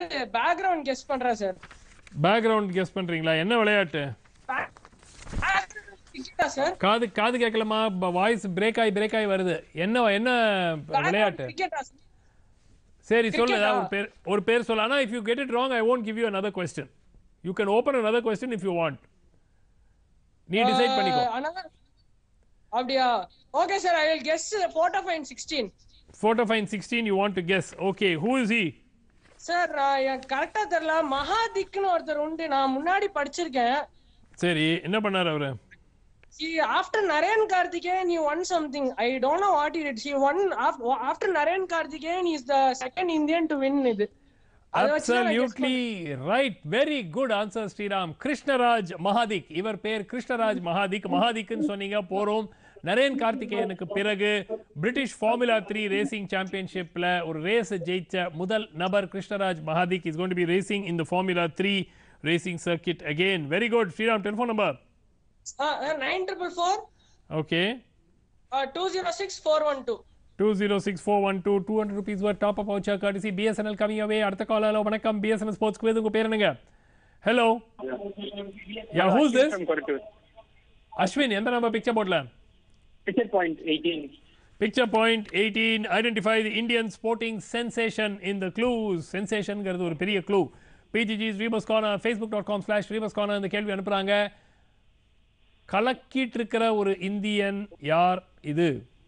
Background guess பண்றேன் sir background guess பண்றீங்களா என்ன விளையாட்டு கிரிக்கெட்டா சார் காது காது கேட்கலமா வாய்ஸ் பிரேக் ஆகி பிரேக் ஆகி வருது என்ன என்ன விளையாட்டு கிரிக்கெட்டா சரி சொல்லு Cricket-ஆ? ஒரு பேர் ஒரு பேர் சொல்லு ஆனா if you get it wrong I won't give you another question you can open another question if you want நீ டிசைட் பண்ணிக்கோ அப்படியா okay sir I will guess photo fine sixteen photo fine 16 you want to guess okay who is he sir எனக்கு கரெக்டா தெரியல மகாதிக்னு ஒருத்தர் உண்டு நான் முன்னாடி படிச்சிருக்கேன் சரி என்ன பண்ணாரு அவரு after Narain Karthikeyan he won something i don't know what he did he won after Narain Karthikeyan he is the second indian to win இது அதை வச்சு தான் நான் guess absolutely right very good answer Sriram Krishnaraj மகாதிக் இவர் பேர் கிருஷ்ணராஜ் மகாதிக் மகாதிக்னு சொன்னீங்க போறோம் நரேன் கார்த்திகேயனுக்கு பிறகு பிரிட்டிஷ் ஃபார்முலா த்ரீ ரேசிங் சாம்பியன்ஷிப்ல ஒரு ரேஸ் ஜெயிச்ச முதல் நபர் Krishnaraj Mahadik is going to be racing in the formula three racing circuit again very good Sriram telephone number nine triple four okay two zero six four one two two zero six four one two two hundred rupees worth top up வச்சா கடைசி BSNL coming அவே அடுத்த காலில் வணக்கம் BSNL sports குவேது உங்க பேர் என்னங்க hello yeah who's this from Korattur. Ashwin எந்த நம்பர் பிக்சர் போர்ட்ல Picture point 18. Picture point eighteen identify the Indian sporting sensation in the clues சென்சேஷன்ங்கிறது ஒரு பெரிய க்ளூ பிஜிஜிஸ் rebus corner Facebook dot com slash rebus corner இந்த கேள்வி அனுப்புறாங்க கலக்கிட்டு இருக்கிற ஒரு இந்தியன் யார் இது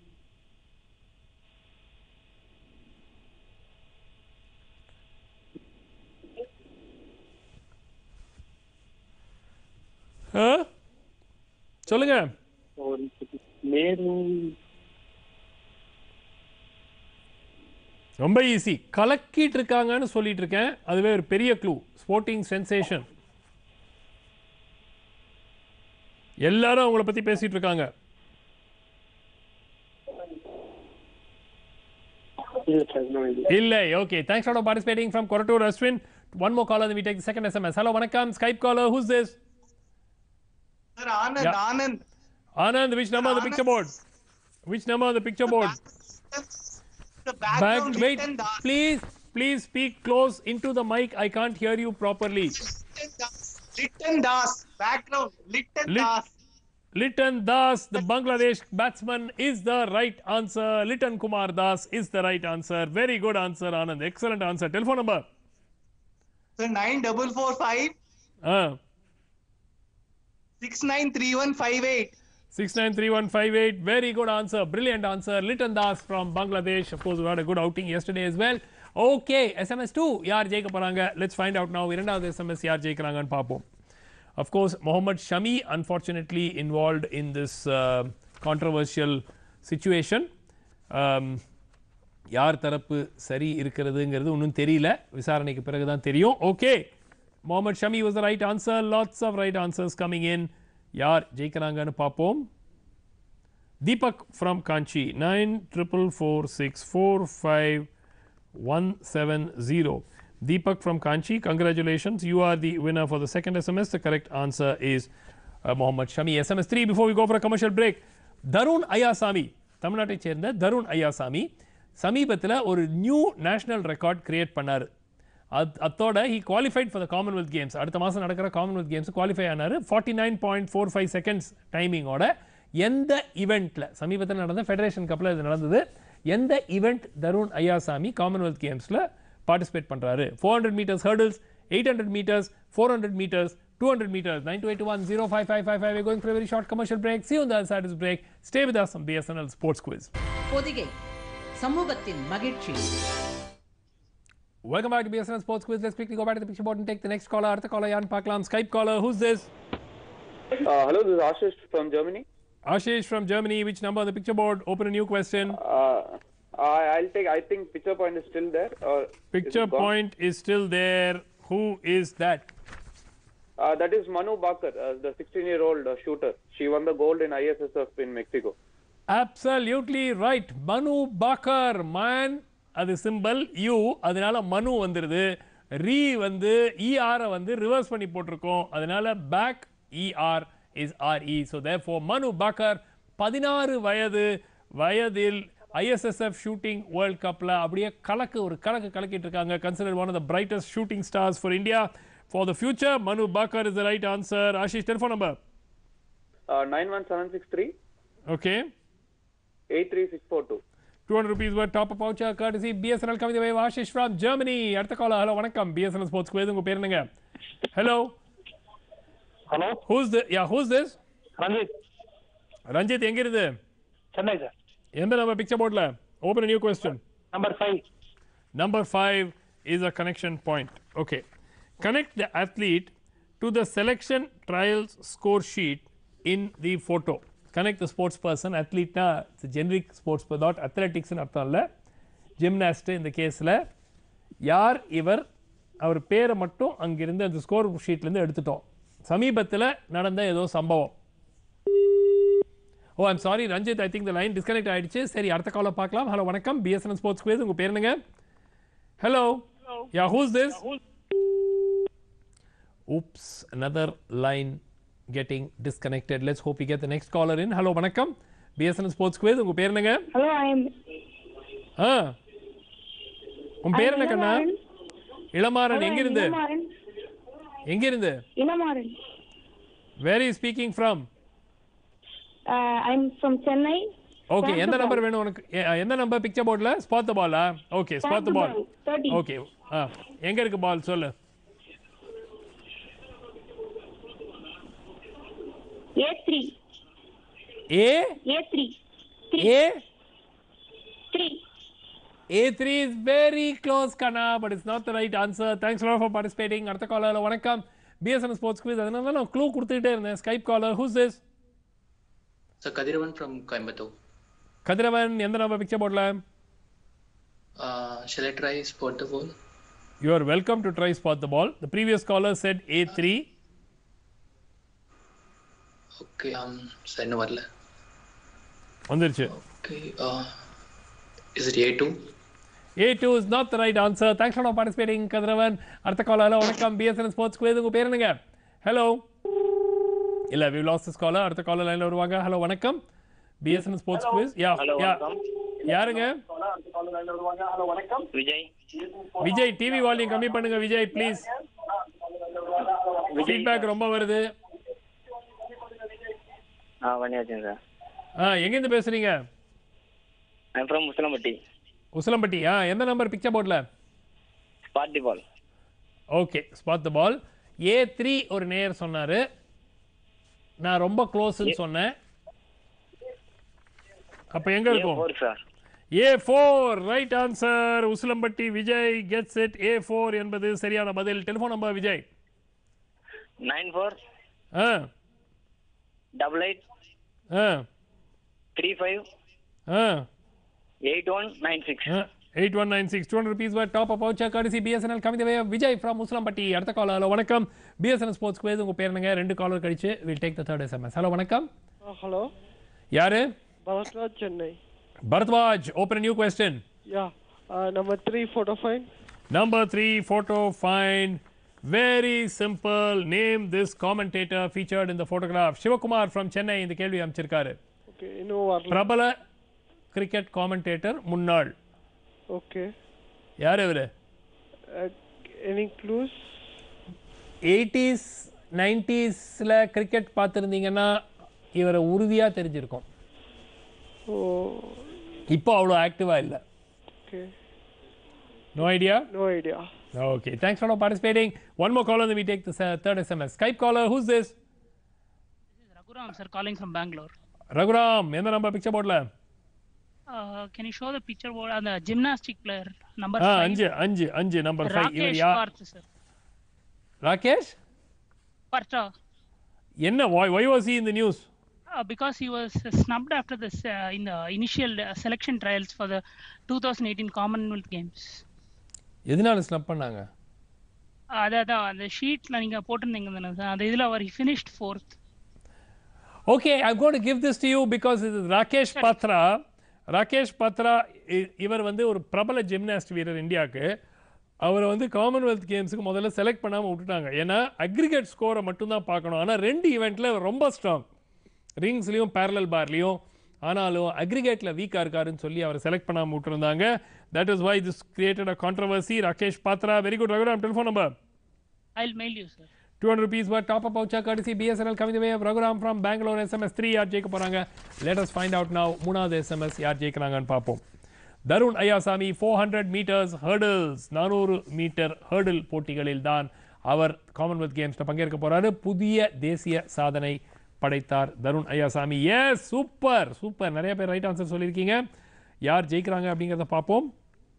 ஆ? சொல்லுங்க Or Nehru. ரொம்ப ஈஸி கலக்கிட்டு இருக்காங்கன்னு சொல்லிட்டு இருக்கேன் அதுவே ஒரு பெரிய க்ளூ ஸ்போர்ட்டிங் சென்சேஷன் எல்லாரும் அவங்கள பத்தி பேசிட்டு இருக்காங்க Yes, I have no idea. இல்லை okay thanks for participating from Korattur Ashwin one more caller we take second SMS hello வணக்கம் Skype caller who's this Sir, Anand, Yeah. Anand. Anand which number on the picture board which number on the picture board The back background wait written Das. please please speak close into the mic i can't hear you properly Written Das. Written Das. Background. Written Lit- Das. Litan Das, the Bangladesh batsman, is the right answer. Litan Kumar Das is the right answer. Very good answer, Anand. Excellent answer. Telephone number. Sir, nine double four five Uh, six nine three one five eight. 693158. Very good answer. Brilliant answer. Litan Das from Bangladesh. Of course, we had a good outing yesterday as well. Okay, SMS 2. யார் ஜெயிக்க போறாங்க let's find out now இரண்டாவது SMS யார் ஜெயிக்கிறாங்கன்னு பார்ப்போம் of course Mohammad Shami unfortunately involved in this uh, controversial situation um, யார் தரப்பு சரி இருக்கிறதுங்கிறது ஒன்றும் தெரியல விசாரணைக்கு பிறகு தான் தெரியும் okay Mohammed Shami was the right answer lots of right answers coming in யார் ஜெயிக்கிறாங்கன்னு பார்ப்போம் Deepak from Kanchi nine triple four six four five one seven zero Deepak from Kanchi, congratulations. You are the winner for the second SMS. The correct answer is uh, Mohammad Shami. SMS 3 before we go for a commercial break. Tarun Ayyasamy தமிழ்நாட்டைச் சேர்ந்த தருண் ஐயாசாமி சமீபத்தில் ஒரு new national record create பண்ணார் அது அத்தோட he qualified for the Commonwealth Games அடுத்த மாதம் நடக்கிற காமன்வெல்த் கேம்ஸ் குவாலிஃபை ஆனார் forty nine point four five seconds டைமிங்கோட எந்த ஈவெண்ட்டில் சமீபத்தில் நடந்த ஃபெடரேஷன் கப்பில் இது நடந்தது எந்த ஈவெண்ட் தருண் ஐயாசாமி காமன்வெல்த் கேம்ஸில் பார்ட்டிசிபேட் பண்ணுறாரு four hundred metres hurdles eight hundred metres four hundred metres two hundred metres nine two eight one zero five five five five going for very short commercial break சி on the other side of this break stay with us on BSNL Sports Quiz Podhigai சமூகத்தின் மகிழ்ச்சி welcome back to BSNL Sports Quiz let's quickly go back to the picture board and take the next caller அடுத்த caller யாருன்னு பார்க்கலாம் Skype caller who's this Uh, hello, this is Ashish from Germany. Ashish from Germany which number on the picture board open a new question Uh, I, I'll take. I think picture point is still there. Or is picture it gone? point is still there who is that Uh, that is Manu Bakar, uh, the 16-year-old uh, shooter. She won the gold in ISSF in Mexico. absolutely right Manu Bhaker man அது simple U அதனால மனு வந்துருது ரீ வந்து ER -அ வந்து reverse பண்ணி போட்டிருக்கோம் அதனால back ER is RE so therefore Manu Bhaker பதினாறு வயது வயதில் ஐஎஸ்எஸ்எஃப் ஷூட்டிங் வேர்ல்ட் கப்பில் அப்படியே கலக்கு ஒரு கலக்கு கலக்கிட்டு இருக்காங்க consider one of the brightest shooting stars for India for the future Manu Bhaker is the right answer Ashish telephone number Uh, nine one seven six three okay eight three six four two. 200 rupees worth top up voucher courtesy BSNL coming the way of Ashish from Germany அடுத்த கால hello வணக்கம் BSNL sports குவேது உங்க பேர் என்னங்க hello hello who's the yeah who's this Ranjith Ranjith எங்க இருந்து Chennai sir எந்த நம்பர் பிக்சர் போர்ட்ல open new question number five Number five is a connection point. Okay. Connect the athlete to the selection trials score sheet in the photo. Connect the sports person. Athlete na it's a generic sports person, not athletics னு அர்த்தம் இல்லை gymnast இந்த கேஸில் யார் இவர் அவர் பேரை மட்டும் அங்கிருந்து அந்த ஸ்கோர் ஷீட்லேருந்து எடுத்துட்டோம் சமீபத்தில் நடந்த ஏதோ சம்பவம் oh I'm sorry Ranjith I think the line disconnect ஆயிடுச்சு சரி அடுத்த காலை பார்க்கலாம் ஹலோ வணக்கம் பிஎஸ்என்எல் ஸ்போர்ட்ஸ் குவேஸ் உங்கள் பேர் என்னங்க Hello. Yeah, who's this? Oops, another line getting disconnected. Let's hope we get the next caller in. Hello, வணக்கம் BSNL Sports Quiz. உங்க பேர் என்னங்க Hello, I am. ஆ உன் பேர் என்ன கண்ணா இளமாறன் எங்க இருந்து Ilamaran. எங்க இருந்து Ilamaran. Where is speaking from Uh, I'm from Chennai. Okay Spot எந்த the நம்பர் ball. வேணும் உனக்கு எ- எந்த நம்பர் பிக்சர் போர்டில் ஸ்பாட் த பாலா okay Spot spot the the ball ball. 30. Okay ஆ எங்க இருக்கு பால் சொல்லு A3. A A3. A 3. A3 is very close, Kana, but it's not the right answer. Thanks a lot for participating. அடுத்த caller வணக்கம் BSN sports quiz அதனால தான் நான் clue கொடுத்துக்கிட்டே இருந்தேன் Skype caller who's this So Kadiravan from Coimbatore. Kadiravan எந்த number picture போடல Uh, shall I try spot the ball? You are welcome to try spot the ball the previous caller said A three Okay, um, so இன்னும் வரல. வந்துருச்சு Okay, uh, is it A2? A two is not the right answer thanks for participating Kadiravan அடுத்த caller வணக்கம் BSN sports quiz உங்க பேர் என்னங்க hello இல்ல we lost this caller அடுத்த காலர் லைன்ல வருவாங்க ஹலோ வணக்கம் BSN sports quiz ya ya யாருங்க விஜய் விஜய் டிவி வால்யூம் கம்மி பண்ணுங்க விஜய் ப்ளீஸ் ஃபீட்பேக் ரொம்ப வருது ஆ பண்ணியாச்சுங்க சார் ஆ எங்கேருந்து பேசுறீங்க ஐம் ஃப்ரம் முஸ்லம்பட்டி உசிலம்பட்டி ஆ எந்த நம்பர் பிக்சர் போர்டில் spot the ball okay spot the ball A three ஒரு நேயர் சொன்னாரு நான் ரொம்ப க்ளோஸ்ன்னு சொன்னேன் அப்போ எங்க இருக்கும் four sir A four right answer Usilampatti Vijay gets it A four என்பது சரியான பதில் telephone number Vijay nine four ah double eight ah three five ah eight one nine six eight one nine six two hundred rupees worth top up voucher கடைசி BSNL கமித வே Vijay from முஸ்லாம்பட்டி அடுத்த caller வணக்கம் BSNL sports quiz உங்க பேர் என்னங்க ரெண்டு காலர் கழிச்சு will take the third SMS hello வணக்கம் ஹலோ யாரு Bharathraj Chennai Bharadwaj open new question ya number three photo fine number three photo find very simple name this commentator featured in the photograph Sivakumar from Chennai இந்த கேள்வி அமைச்சிருக்காரு okay இன்னும் வரல பிரபல cricket commentator முன்னாள் okay யார் இவரு எனி க்ளூஸ் எயிட்டிஸ் நைன்டிஸில் கிரிக்கெட் பார்த்துருந்தீங்கன்னா இவரை உறுதியாக தெரிஞ்சிருக்கும் ஓ இப்போ அவ்வளோ ஆக்டிவாக இல்லை okay no idea no idea Okay, thanks for participating. One more caller, then we take the uh, third SMS. Skype caller, who's this? Raghuram, sir, calling from Bangalore. Raghuram, எந்த நம்பர் பிக்சர் போர்டில் Uh, can you show the picture board on the gymnastic player number ஆ five? அஞ்சு அஞ்சு அஞ்சு number five இவர் Rakesh யா Parth, sir. Rakesh Parth, என்ன why why was he in the news uh, because he was uh, snubbed after this uh, in the initial uh, selection trials for the 2018 Commonwealth Games. எதனால snub பண்ணாங்க Uh, அதான் அதான் அந்த ஷீட்ல நீங்க போட்டிருந்தீங்க தானே sir? அந்த இதுல அவர் finished fourth. Okay I got give this to you because இது ராகேஷ் பத்ரா ராகேஷ் பத்ரா இ- இவர் வந்து ஒரு பிரபல ஜிம்னாஸ்ட் வீரர் இந்தியாவுக்கு அவரை வந்து காமன்வெல்த் கேம்ஸுக்கு முதல்ல செலக்ட் பண்ணாமல் விட்டுட்டாங்க ஏன்னா அக்ரிகேட் ஸ்கோரை மட்டும்தான் பார்க்கணும் ஆனால் ரெண்டு ஈவெண்ட்டில் ரொம்ப ஸ்ட்ராங் ரிங்ஸ்லேயும் பேரலல் பார்லேயும் ஆனாலும் அக்ரிகேட்ல வீக்கா இருக்காருன்னு சொல்லி அவரை செலக்ட் பண்ணாம விட்டுருந்தாங்க that is why this created a controversy Rakesh Patra very good Raghuram telephone number I'll mail you, sir. 200 rupees worth top up voucher courtesy BSNL coming the way of Raghuram from Bangalore SMS 3 யார் ஜெயிக்க போறாங்க let us find out now மூணாவது SMS யார் ஜெயிக்கிறாங்கன்னு பார்ப்போம் Tarun Ayyasamy 400 metres hurdles நானூறு metre hurdle போட்டிகளில் தான் அவர் காமன்வெல்த் கேம்ஸ்ல பங்கேற்க போறாரு புதிய தேசிய சாதனை படைத்தார் Tarun Ayyasamy yes super super நிறைய பேர் ரைட் ஆன்சர் சொல்லியிருக்கீங்க யார் ஜெயிக்கிறாங்க அப்படிங்கிறத பார்ப்போம்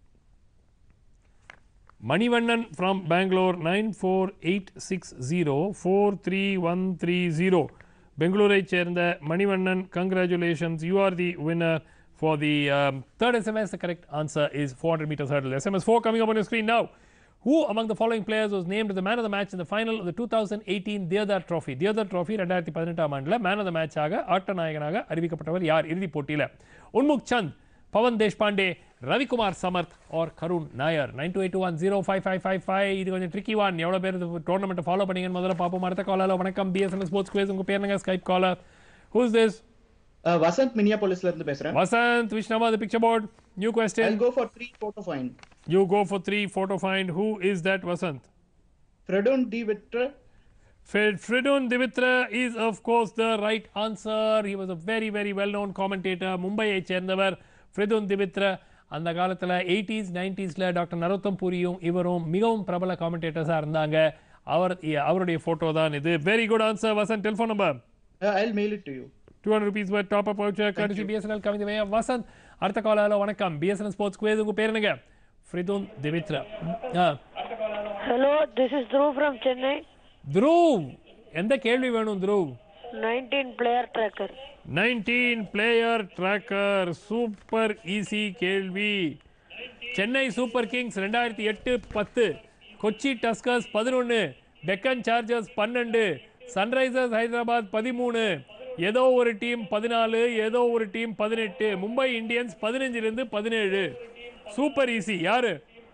Manivannan from Bangalore nine four eight six zero four three one three zero பெங்களூரை சேர்ந்த Manivannan congratulations you are the winner for the third SMS the correct answer is four hundred metres hurdle SMS four coming up on your screen now Who among the following players was named the man of the match in the final of the 2018 Deodhar Trophy? Deodhar Trophy ரெண்டாயிரத்தி பதினெட்டாம் ஆண்டில் man of the மேட்சாக ஆட்ட நாயகனாக அறிவிக்கப்பட்டவர் யார் இறுதிப் போட்டியில் Unmukt Chand Pavan Deshpande Ravikumar Samarth R Karun Nair nine two eight two one zero five five five five இது கொஞ்சம் ட்ரிக்கி ஒன் எவ்வளோ பேர் இந்த டோர்னமெண்ட்டை ஃபாலோ பண்ணீங்கன்னு முதல்ல பார்ப்போம் அடுத்த காலால் வணக்கம் பிஎஸ்என்எல் ஸ்போர்ட்ஸ் குவேஸ் உங்கள் பேர் என்னங்க Skype caller who's this Vasanth மினியாபோலிஸ்ல இருந்து பேசுறேன் Vasanth which number the picture board new question I'll go for three photo find. you go for three photo find who is that vasant Fredon D. Vitre, Fred Fredon Divitra is of course the right answer. He was a very very well known commentator. மும்பையை சேர்ந்தவர் ஃப்ரிதுன் திவித்ர அந்த காலத்தில் eighties நைன்டிஸில் doctor Narottam பூரியும் இவரும் மிகவும் பிரபல காமெண்டேட்டர்ஸாக இருந்தாங்க அவர் அவருடைய ஃபோட்டோ தான் இது very good answer Vasanth telephone number uh, I'll mail it to you. Two hundred rupees per top up voucher கடைசி பிஎஸ்என்எல் கவிதை வசந்த் அடுத்த காலால வணக்கம் பிஎஸ்என்எல் ஸ்போர்ட்ஸ் குவேது உங்கள் பேர் என்னங்க ஃப்ரிதுன் திவித்ர ஆ Hello, this is Dhruv from Chennai. Dhruv எந்த கேள்வி வேணும் Dhruv 19 player tracker. 19 player tracker super easy கேள்வி சென்னை சூப்பர் கிங்ஸ் ரெண்டாயிரத்தி எட்டு பத்து கொச்சி டஸ்கர்ஸ் பதினொன்று டெக்கன் சார்ஜர்ஸ் பன்னெண்டு சன்ரைசர்ஸ் ஹைதராபாத் பதிமூணு ஏதோ ஒரு டீம் பதினாலு ஏதோ ஒரு டீம் பதினெட்டு மும்பை இந்தியன்ஸ் பதினஞ்சிலிருந்து பதினேழு சூப்பர் ஈஸி யாரு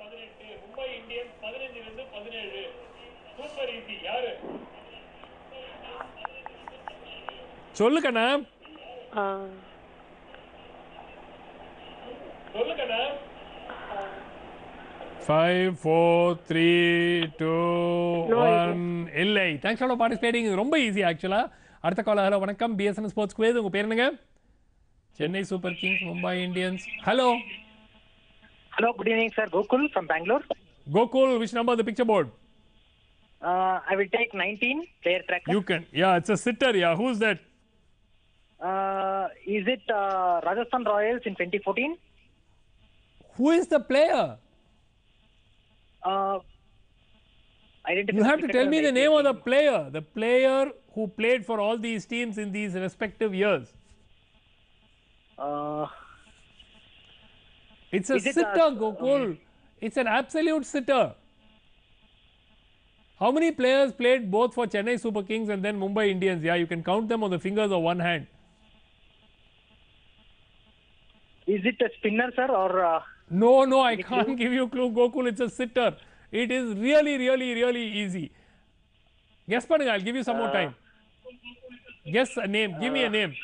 சொல்லு கண்ணா Uh, five four three two No one இல்லை தேங்க்ஸ் ஃபார் பார்ட்டிசிபேட்டிங் ரொம்ப ஈஸி ஆக்சுவலாக அடுத்த கால ஹலோ வணக்கம் பிஎஸ்என் ஸ்போர்ட்ஸ் குவேது உங்கள் பேர் என்னங்க Chennai super kings Mumbai Indians hello Hello, good evening, sir. Gokul from Bangalore. Gokul which number the picture board Uh, I will take 19 player tracker. You can yeah it's a sitter yeah who's that Uh, is it uh, Rajasthan Royals in 2014? Who is the player Uh, identify You have to cricketer tell me the like name of the player, the player who played for all these teams in these respective years. Uh, It's a Is it, sitter, uh, Gokul. It's an absolute sitter. How many players played both for Chennai Super Kings and then Mumbai Indians? Yeah, you can count them on the fingers of one hand. is it a spinner, sir, or uh, No, no, I can't give you clue, Gokul. It's a sitter. It is really, really, really easy. Guess பண்ணுங்க, I'll give you some more Uh, time. Guess a name. Give me a name.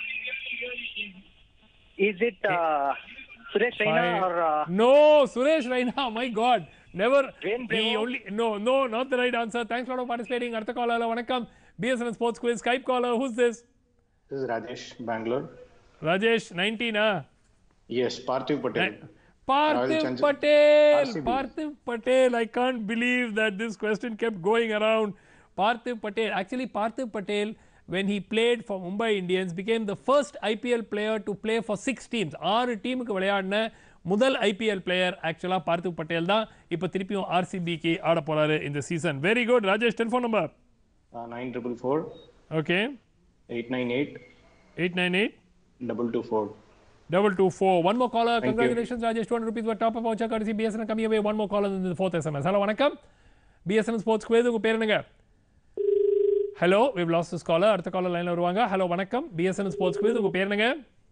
is it uh, Suresh Raina Five. or uh, No, Suresh Raina, my God. Never. Dwayne He Bravo? only. No, no, not the right answer. Thanks a lot for participating. அடுத்த caller, வணக்கம். BSN Sports Quiz, Skype caller. Who's this? This is Rajesh, Bangalore. Rajesh, 19, ah? Yes, Parthiv Patel. Royal Parthiv Challenge- Patel. RCB. Parthiv Patel. I can't believe that this question kept going around. Parthiv Patel. Actually, Parthiv Patel, when he played for Mumbai Indians, became the first IPL player to play for six teams. ஆறு டீமுக்கு விளையாடின முதல் IPL player ஆக்சுவலாக பார்த்திவ் பட்டேல் தான் இப்போ திருப்பியும் ஆர்சிபிக்கு ஆட போறாரு இந்த season very good Rajesh telephone number Uh, nine triple four okay eight nine eight eight nine eight double two four. Double two four. One more caller. Thank you. Congratulations, Rajesh. 200 rupees worth top up voucher courtesy BSN coming away. One more caller in the fourth SMS. Hello, வணக்கம். BSN Sports Quiz உங்க பேர் என்னங்க? Hello we've lost this caller. அடுத்த caller லைன்ல வருவாங்க. Hello வணக்கம். BSN Sports Quiz உங்க பேர் என்னங்க?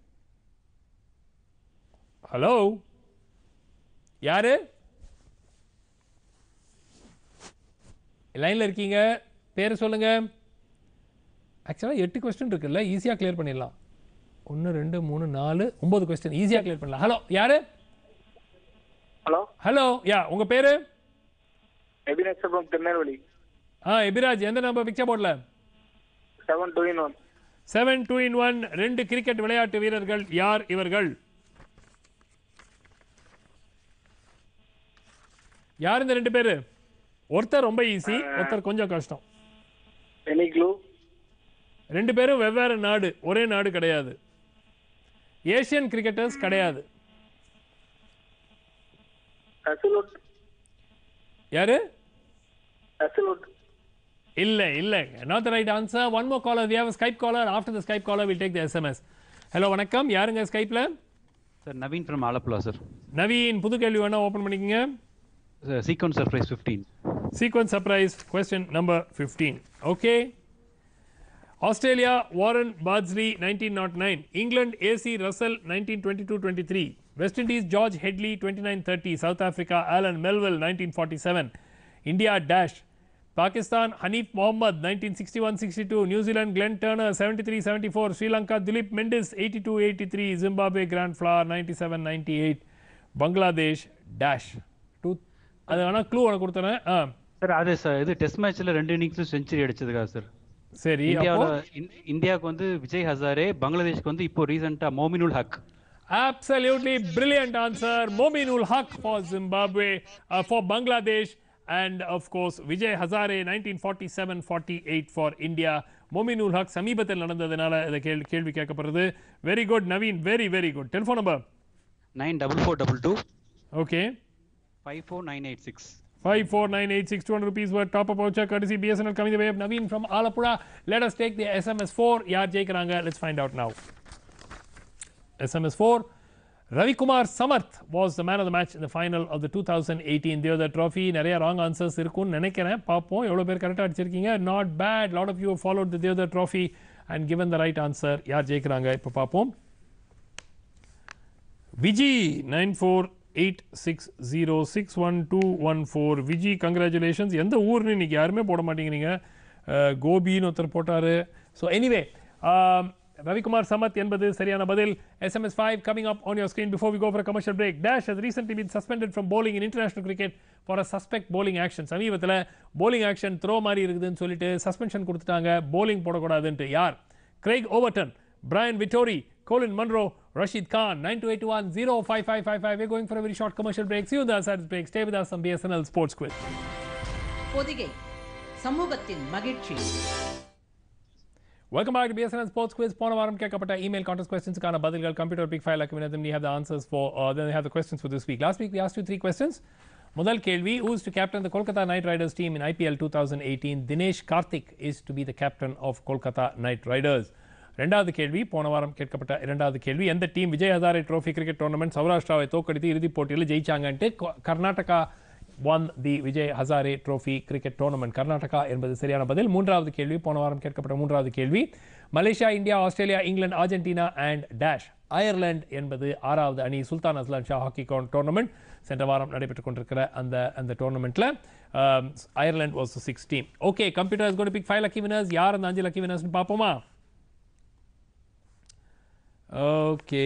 ஹலோ யாரு லைன்ல இருக்கீங்க பேர் சொல்லுங்க ஆக்சுவலாக எட்டு கொஸ்டின் இருக்குல்ல ஈஸியாக கிளியர் பண்ணிடலாம் ஒன்று ரெண்டு மூணு நாலு ஒன்பது கொஸ்டின் ஈஸியாக கிளியர் பண்ணலாம் ஹலோ யாரு ஹலோ ஹலோ யா உங்க பேரு Ebenezer from Tirunelveli ah Ebiraj எந்த நம்பர் பிக்சர் போர்டில் seven two in one seven two in one ரெண்டு கிரிக்கெட் விளையாட்டு வீரர்கள் யார் இவர்கள் யார் இந்த ரெண்டு பேரு ஒருத்தர் ரொம்ப ஈஸி ஒருத்தர் கொஞ்சம் கஷ்டம் எனி க்ளூ ரெண்டு பேரும் வெவ்வேறு நாடு ஒரே நாடு கிடையாது ஏசியன் கிரிக்கெட்டர்ஸ் கிடையாது அசலுட் யாரு அசலுட் இல்ல இல்ல not the right answer one more caller we have a skype caller after the skype caller we'll take the sms hello வணக்கம் யாருங்க ஸ்கைப்ல sir Naveen from Alappuzha sir Naveen புது கேள்வி வேணா ஓபன் பண்ணிக்கங்க sequence surprise fifteen sequence surprise question number 15 okay australia warren bardsley 1909 england ac russell 1922-23 west indies george headley 2930 south africa alan melville 1947 india dash pakistan hanif mohammad 1961-62 new zealand glenn turner 73-74 sri lanka dilip mendis 82-83 zimbabwe grand flower 97-98 bangladesh dash two அது வேணா clue உனக்கு கொடுத்தேன் ஆ sir அது sir இது test மேட்ச்ல ரெண்டு இன்னிங்ஸும் century அடிச்சதுக்கா sir சரி இந்தியாவில் இந்தியாவுக்கு வந்து விஜய் ஹசாரே பங்களாதேஷ்க்கு வந்து இப்போ ரீசெண்டா Mominul Haq Absolutely brilliant answer. Mominul Haq for Zimbabwe, uh, for Bangladesh, and of course Vijay Hazare 1947-48 for India. Mominul Haq சமீபத்தில் நடந்ததுனால இந்த கேள்வி கேள்வி கேட்கப்படுறது very good Naveen very very good telephone number nine double four double two okay five four nine eight six 54986 200 rupees worth top up voucher courtesy BSNL coming the way of Naveen from Alapura. Let us take the SMS 4. யார் ஜெயிக்கிறாங்க let's find out now. SMS 4. Ravi Kumar Samarth was the man of the match in the final of the 2018 Deodar Trophy. நிறைய wrong answers இருக்கும்னு நினைக்கிறேன் பார்ப்போம் எவ்வளோ பேர் கரெக்டாக அடிச்சிருக்கீங்க not bad lot of you followed the Deodhar trophy and given the right answer யார் ஜெயிக்கிறாங்க இப்போ பார்ப்போம் Viji nine four eight six zero six one two one four Viji congratulations எந்த ஊர்னு இன்னைக்கு யாருமே போட மாட்டேங்கிறீங்க அஹ், கோபின்னு ஒருத்தர் போட்டாரு ஸோ எனிவே ரவிக்குமார் சமத் என்பது சரியான பதில் SMS five coming up on your screen before we go for commercial break dash has recently been suspended from bowling in international cricket for a suspect bowling action சமீபத்தில் bowling action த்ரோ மாதிரி இருக்குதுன்னு சொல்லிட்டு suspension கொடுத்துட்டாங்க bowling போடக்கூடாதுன்ட்டு யார் Craig Overton Brian Vettori Colin Munro, Rashid Khan, 9281 We're going for a very short commercial break. See you on the other side of the break. Stay with us on BSNL Sports Quiz. Podhigai சமூகத்தின் மகிழ்ச்சி Welcome back to BSNL Sports Quiz. போன வாரம் கேட்கப்பட்ட email contest questions க்கான பதில்கள் computer pick file அக்குமினதம் we have the answers for uh, then we have the questions for this week. Last week we asked you three questions. முதல் கேள்வி who is to captain the Kolkata Knight Riders team in IPL 2018? Dinesh Karthik is to be the captain of Kolkata Knight Riders. ரெண்டாவது கேள்வி போன வாரம் கேட்கப்பட்ட இரண்டாவது கேள்வி எந்த team Vijay Hazare trophy cricket tournament சௌராஷ்டிராவை தோக்கடித்து இறுதிப் போட்டியில் ஜெயிச்சாங்கன்ட்டு கொ- Karnataka won the Vijay Hazare trophy cricket tournament Karnataka என்பது சரியான பதில் மூன்றாவது கேள்வி போன வாரம் கேட்கப்பட்ட மூன்றாவது கேள்வி Malaysia India Australia England Argentina and dash Ireland என்பது ஆறாவது அணி Sultan Azlan Shah hockey tournament சென்ற வாரம் நடைபெற்றுக் கொண்டிருக்கிற அந்த அந்த டோர்னமெண்ட்டில் Ireland was six team okay computer is got pick five lucky winners யார் அந்த அஞ்சு லக்கி வினர்ஸ்னு பார்ப்போமா ஓகே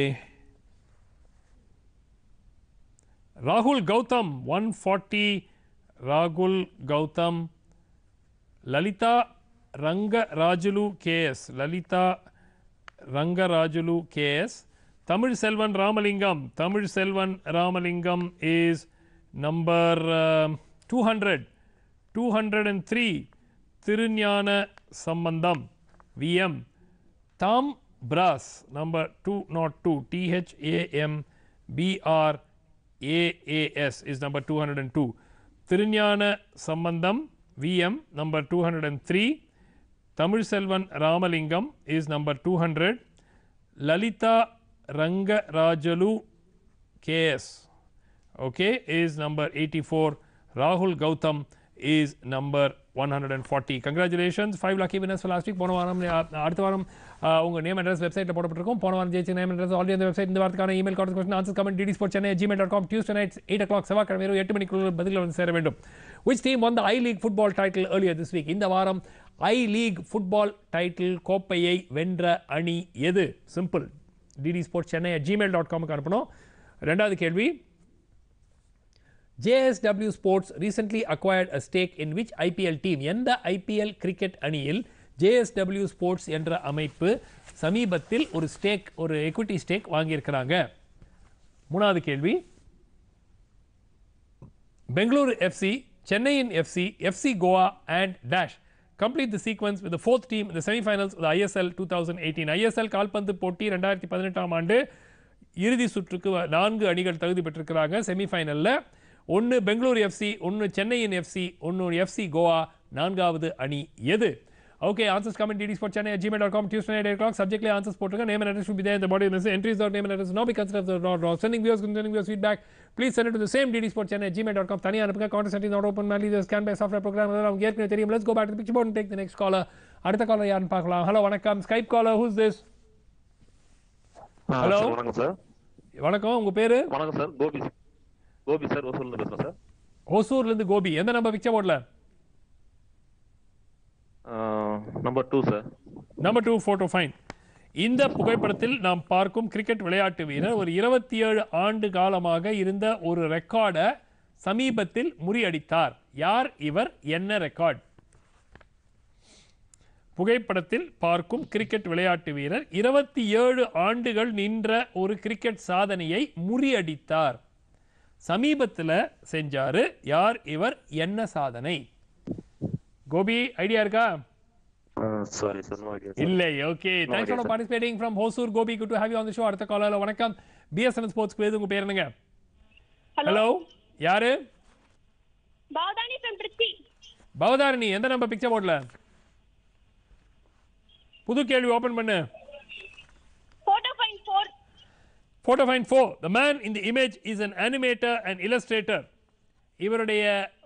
ராகுல் கௌதம் ஒன் ஃபார்ட்டி ராகுல் Gautham Lalitha Rangarajulu KS Lalitha Rangarajulu KS Tamil Selvan Ramalingam Tamil Selvan Ramalingam is number two hundred two hundred and three Thirugnana Sambandam VM Dham Praas number two not two DHAM PR AAS is number two hundred and two Thirugnana Sambandam VM number two hundred and three Tamil Selvan Ramalingam is number two hundred Lalitha Rangarajulu KS okay is number 84 rahul gautam is number 140 congratulations five lucky winners for last week போன வாரம் அஹ், அடுத்த வாரம் அஹ், உங்க name address வெப்சைட்ல போடப்பட்டிருக்கும் போன வாரம் ஜெயிச்ச name address already அந்த வெப்சைட் இந்த வாரத்துக்கான email card question answer comment DD sport Chennai Gmail dot com Tuesday night eight o'clock செவ்வாய்க்கிழமை இரவு எட்டு மணிக்குள்ள பதில்கள் வந்து சேர வேண்டும் which team won the I league football title earlier this week இந்த வாரம் ஐ லீக் ஃபுட்பால் டைட்டில் கோப்பையை வென்ற அணி எது simple DD sports Chennai Gmail dot காமுக்கு அனுப்பணும் ரெண்டாவது கேள்வி JSW Sports recently acquired a stake in which IPL team எந்த ஐபிஎல் கிரிக்கெட் அணியில் JSW Sports என்ற அமைப்பு சமீபத்தில் ஒரு ஸ்டேக் ஒரு எக்விட்டி ஸ்டேக் வாங்கியிருக்கிறாங்க மூணாவது கேள்வி Bengaluru FC Chennaiyin FC FC Goa and dash complete the sequence with the fourth team in the semi-finals of the ISL 2018 ISL கால்பந்து போட்டி ரெண்டாயிரத்தி பதினெட்டாம் ஆண்டு இறுதி சுற்றுக்கு வ- நான்கு அணிகள் தகுதி பெற்றிருக்கிறாங்க செமிஃபைனலில் ஒன்று பெங்களூரு எஃப்சி ஒன்று சென்னையின் எஃப்சி ஒன்று எஃப்சி கோவா நான்காவது அணி எது okay answers comment DD sport Chennai Gmail dot com Tuesday eight clock சப்ஜெக்ட்ல ஆன்சர்ஸ் போட்டுருங்க name and address be there in the body of the message entries or name and address not be considered not wrong sending viewers sending viewers feedback please send it to the same dd sport channel gmail.com தனியா அனுப்புங்க counter setting not open manually the scan by software program அதெல்லாம் அவங்க ஏற்கனவே தெரியும் let's go back to the picture board and take the next caller அடுத்த caller யாருன்னு பார்க்கலாம் hello வணக்கம் Skype caller who's this hello sir வணக்கம் சார் வணக்கம் உங்க பேரு வணக்கம் சார் கோபி கோபி சார் ஓசூர்ல பேசுறேன் சார் ஓசூர்ல இருந்து கோபி எந்த நம்பர் பிக்சர் போர்ட்ல number two sir number two photo fine இந்த புகைப்படத்தில் நாம் பார்க்கும் கிரிக்கெட் விளையாட்டு வீரர் ஒரு இருபத்தி ஏழு ஆண்டு காலமாக இருந்த ஒரு ரெக்கார்டை சமீபத்தில் முறியடித்தார் யார் இவர் என்ன ரெக்கார்ட் புகைப்படத்தில் பார்க்கும் கிரிக்கெட் விளையாட்டு வீரர் இருபத்தி ஏழு ஆண்டுகள் நின்ற ஒரு கிரிக்கெட் சாதனையை முறியடித்தார் சமீபத்தில் செஞ்சாரு யார் இவர் என்ன சாதனை கோபி ஐடியா இருக்கா சாரி சார் நோ ஐடியா இல்லை okay No thanks idea, for sir. Participating from Hosur Gopi good to have you on the show அடுத்த காலர்ல வணக்கம் பிஎஸ்என் ஸ்போர்ட்ஸ் குவேது உங்க பேர் என்னங்க ஹலோ யாரு பவதானி from திருச்சி பவதாரணி எந்த நம்பர் பிக்சர் போர்ட்ல புது கேள்வி ஓபன் பண்ணு photo find four Photo find 4. The man in the image is an animator and illustrator. இவருடைய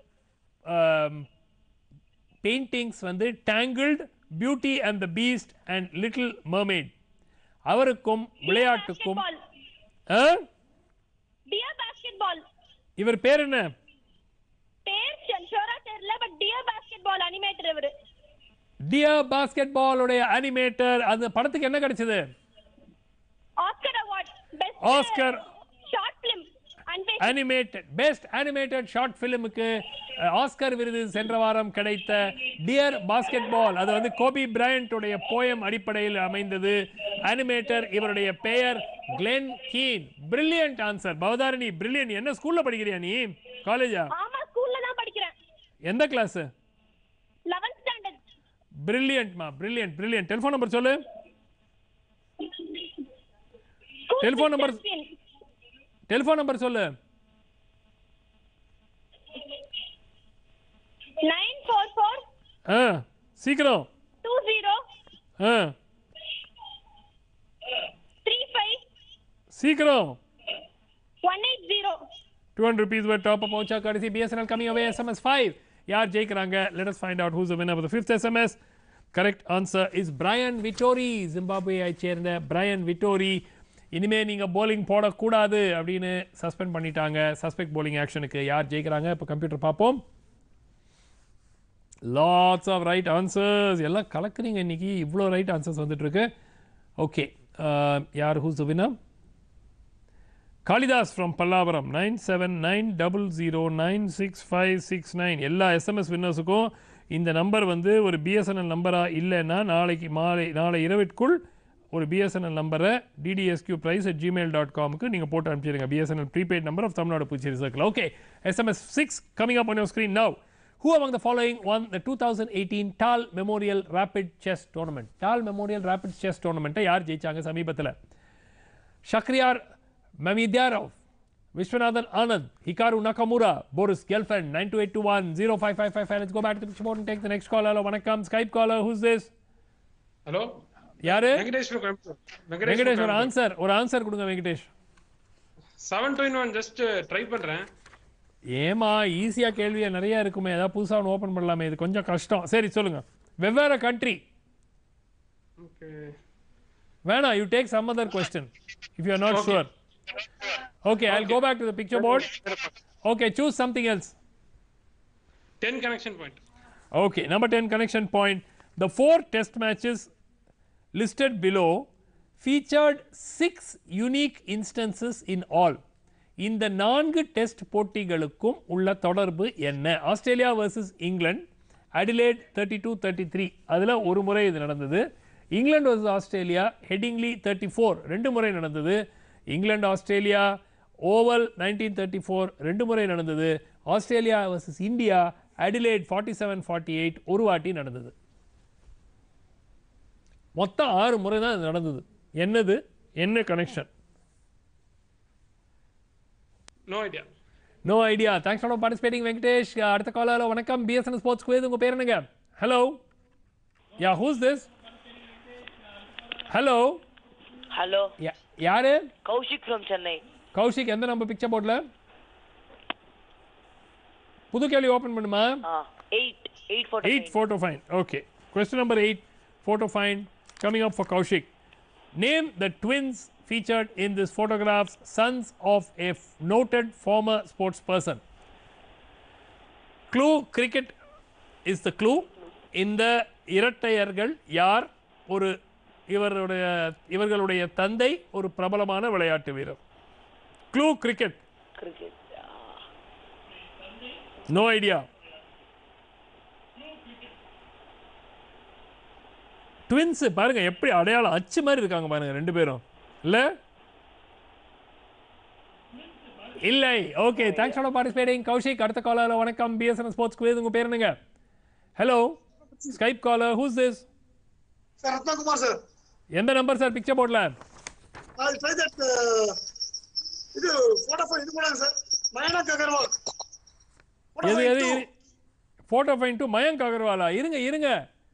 பெயிண்டிங்ஸ் வந்து tangled beauty and the beast and little mermaid அவருக்கும் விளையாட்டுக்கும் ஆ? dear basketball இவர் பேர் என்ன பேர் ஷோரா தெரியல பட் டியர் பாஸ்கெட்பால் அனிமேட்டர் இவரு டியர் பாஸ்கெட் பாலுடைய அனிமேட்டர் அந்த படத்துக்கு என்ன கிடைச்சது Oscar award best Oscar short film and animated best animated short ஃபிலிமுக்கு ஆஸ்கர் விருது சென்ற வாரம் கிடைத்த டியர் பாஸ்கெட் பால் அது வந்து கோபி பிரையண்ட்டுடைய போயம் அடிப்படையில் அமைந்தது அனிமேட்டர் இவருடைய பெயர் Glen Keane brilliant answer Bhavatharini brilliant என்ன ஸ்கூல்ல படிக்கிறியா நீ காலேஜா ஆமா ஸ்கூல்ல தான் படிக்கிறேன் எந்த கிளாஸ் 11th ஸ்டாண்டர்ட் பிரில்லியன்ட்மா பிரில்லியன்ட் பிரில்லியன்ட் டெலிஃபோன் நம்பர் சொல்லு டெலிஃபோன் நம்பர் டெலிஃபோன் நம்பர் சொல்லு நைன் ஃபோர் ஃபோர் ஆ சீக்கிரம் two zero ah three five சீக்கிரம் one eight zero 200 rupees worth top up voucher courtesy BSNL coming away SMS 5 யார் ஜெயிக்கிறாங்க let us find out who's the winner of the fifth SMS correct answer is Brian Vittori Zimbabwe ஐ சேர்ந்த Brian Vittori இனிமே நீங்க bowling போடக்கூடாது அப்படின்னு suspend பண்ணிட்டாங்க suspect bowling ஆக்ஷனுக்கு யார் ஜெயிக்கிறாங்க இப்போ கம்ப்யூட்டர் பார்ப்போம் லாட்ஸ் ஆஃப் ரைட் ஆன்சர்ஸ் எல்லாம் கலக்குறீங்க இன்னைக்கு இவ்வளோ ரைட் ஆன்சர்ஸ் வந்துட்டு இருக்கு ஓகே யார் who's the winner Kalidas from Pallavaram nine seven nine double zero nine six five six nine எல்லா எஸ்எம்எஸ் வின்னர்ஸுக்கும் இந்த நம்பர் வந்து ஒரு பிஎஸ்என்எல் நம்பராக இல்லைன்னா நாளைக்கு மாலை நாளை இரவிற்குள் ஒரு பிஎஸ்என்எல் நம்பரை DDSQ prize at Gmail dot காமுக்கு நீங்கள் போட்டு அனுப்பிச்சிடுங்க BSNL prepaid number of Tamil Nadu Puducherry circle okay SMS six coming up on your screen now Who among the following won the 2018 TAL Memorial Rapid Chess Tournament? TAL Memorial Rapid Chess Tournament யார் ஜெயிச்சாங்க சமீபத்தில் Shakhriyar Mamedyarov Viswanathan Anand Hikaru Nakamura Boris Gelfand nine two eight two one zero five five five five let's go back to picture board take the next call hello வணக்கம் Skype caller who's this hello யாரு வெங்கடேஸ்வர் கோயம்புத்தூர் வெங்கடேஷ் ஒரு answer ஒரு answer கொடுங்க Venkatesh seven two one just try பண்றேன் ஏமா ஈஸியா கேள்வியா நிறைய இருக்குமே ஏதாவது புதுசா ஒன்று ஓபன் பண்ணலாமே இது கொஞ்சம் கஷ்டம் சரி சொல்லுங்க வெவ்வேறு கண்ட்ரி ஓகே வேணாம் you take some other question if you are not sure okay I go back to the picture board okay choose something else ten connection point okay number ten connection point the four test matches listed below featured six unique instances in all இந்த நான்கு test போட்டிகளுக்கும் உள்ள தொடர்பு என்ன Australia versus England Adelaide thirty two thirty three அதில் ஒரு முறை இது நடந்தது England versus Australia Headingley thirty four ரெண்டு முறை நடந்தது England Australia Oval nineteen thirty four ரெண்டு முறை நடந்தது Australia versus India Adelaide forty seven forty eight ஒரு வாட்டி நடந்தது மொத்தம் ஆறு முறை தான் இது நடந்தது என்னது என்ன connection no idea no idea thanks for participating Venkatesh அடுத்த காலர் வணக்கம் பிஎஸ்என் ஸ்போர்ட்ஸ் குவேது உங்க பேர் என்னங்க hello yeah who's this hello hello யாரு கௌஷிக் ஃப்ரம் சென்னை கௌஷிக் எந்த நம்பர் பிக்சர் போர்டில் புது கேள்வி ஓப்பன் பண்ணுமா eight eight four Eight photo find. Okay. Question number eight, photo find coming up for Kaushik. Name the twins featured in this photographs, sons of a f- noted former sports person. Clue cricket is the clue. இந்த இரட்டையர்கள் யார் ஒரு இவருடைய இவர்களுடைய தந்தை ஒரு பிரபலமான விளையாட்டு வீரர் clue cricket cricket no idea twins பாருங்க எப்படி அடையாளம் அச்சு மாதிரி இருக்காங்க பாருங்க ரெண்டு பேரும் இல்ல இல்லை okay thanks for participating Koushik அடுத்த காலர் வணக்கம் பிஎஸ்என் ஸ்போர்ட்ஸ் குவேது உங்க பேர் என்னங்க hello Skype caller who's this sir Rathnakumar sir எந்த நம்பர் சார் பிக்சர் போர்டில் ஐ ட்ரை தட் இது போட்டோ ஃபைல் இது போடுங்க சார் மயனக் அகர்வால் எது எது ஃபோட்டோ ஃபைன் டு மயங்க் அகர்வாலா இருங்க இருங்க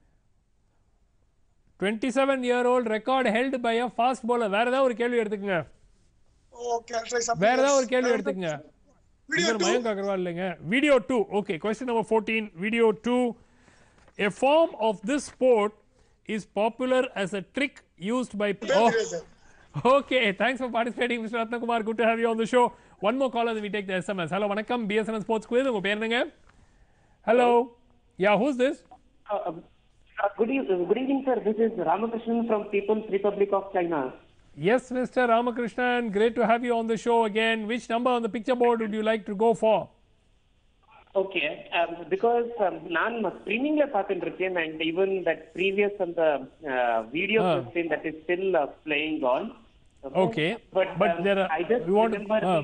twenty seven year old record held by a fast bowler வேற ஏதாவது ஒரு கேள்வி எடுத்துக்கங்க ஓகே ட்ரை சம் வேற ஏதாவது ஒரு கேள்வி எடுத்துக்கங்க இவர் மயங்க் அகர்வால் இல்லைங்க video two okay question number fourteen video two A form of this sport is popular as a trick used by. Oh. Okay, thanks for participating, Mr. Ratnakumar. Good to have you on the show. One more caller, then we take the SMS. Hello, வணக்கம் BSNL Sports Quiz. உங்க பேர் என்னங்க? Hello. Yeah, who's this? Uh, uh, good, eve- good evening, sir. This is Ramakrishnan from People's Republic of China. Yes, Mr. Ramakrishnan. Great to have you on the show again. Which number on the picture board would you like to go for? Okay, um, because um, நான் ஸ்ட்ரீமிங்ல பார்த்துட்டு இருக்கேன் and even that previous அந்த uh, video Ah. question that is still uh, playing on. Okay, But, but um, there are. I just we want remember uh,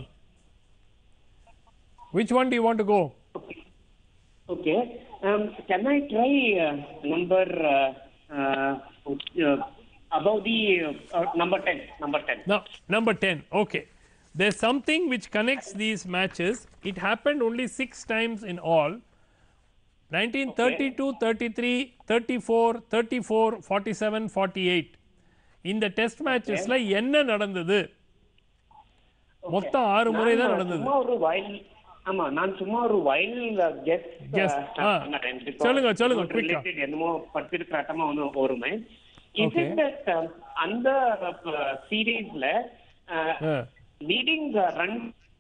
which one do you want to go? Okay. Um, can I try uh, number uh, uh, uh, above the uh, number 10? Number 10. No, number 10. Okay. There's something which connects these matches. It happened only six times in all 1932, 33, 34, 34, 47, 48. இந்த test மேட்சஸ்ல என்ன நடந்தது மொத்தம் ஆறு முறை தான் நான் நடந்தது சும்மா ஒரு வைல் ஆமா நான் சும்மா ஒரு வைல் கெஸ் Guess. ஆ. சொல்லுங்க, சொல்லுங்க, quick ஆ. ரிலேட்டட் என்னமோ படிச்சிருக்கிற அட்டமா வந்து ஒருமை இஸ் Okay. இட் தட் அந்த சீரீஸ்ல leading run